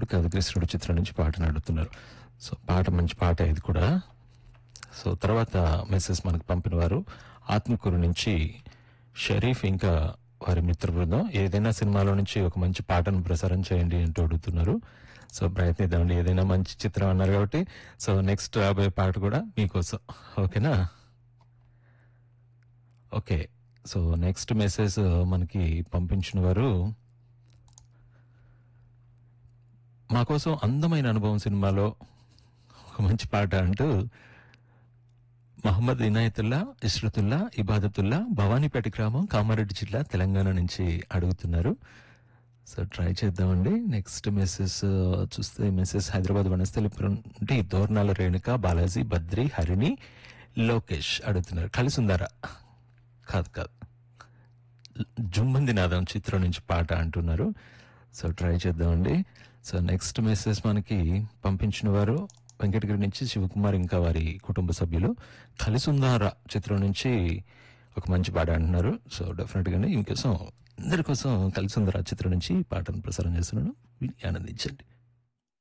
రాముడు కథ కృష్ణుడు చిత్రం నుంచి పాటను అడుగుతున్నారు సో పాట మంచి పాట ఇది కూడా సో తర్వాత మెసేజ్ మనకు పంపిన వారు ఆత్మకూరు నుంచి షరీఫ్ ఇంకా వారి మిత్ర బృందం ఏదైనా సినిమాలో నుంచి ఒక మంచి పాటను ప్రసారం చేయండి అంటూ అడుగుతున్నారు సో ప్రయత్నిద్దామండి ఏదైనా మంచి చిత్రం అన్నారు కాబట్టి సో నెక్స్ట్ రాబోయే పాట కూడా మీకోసం ఓకేనా ఓకే సో నెక్స్ట్ మెసేజ్ మనకి పంపించిన వారు మా కోసం అందమైన అనుభవం సినిమాలో ఒక మంచి పాట అంటూ మహమ్మద్ ఇనాయతుల్లా ఇష్రతుల్లా ఇబాదతుల్లా భవానీపేట గ్రామం కామారెడ్డి జిల్లా తెలంగాణ నుంచి అడుగుతున్నారు సో ట్రై చేద్దామండి నెక్స్ట్ మెసేజ్ చూస్తే మెసేజ్ హైదరాబాద్ వనస్థలిపురం నుండి దోర్నాల రేణుక బాలాజీ బద్రి హరిణి లోకేష్ అడుగుతున్నారు కలిసి ఉందారా కాదు కాదు జుమ్మంది నాదం చిత్రం నుంచి పాట అంటున్నారు సో ట్రై చేద్దామండి సో నెక్స్ట్ మెసేజ్ మనకి పంపించిన వారు వెంకటగిరి నుంచి శివకుమార్ ఇంకా వారి కుటుంబ సభ్యులు కలిసుందారా చిత్రం నుంచి ఒక మంచి పాట అంటున్నారు సో డెఫినెట్ గానే ఇంకోసం అందరి కోసం కలిసుందరా చిత్రం నుంచి ఈ పాటను ప్రసారం చేస్తున్నాను విని ఆనందించండి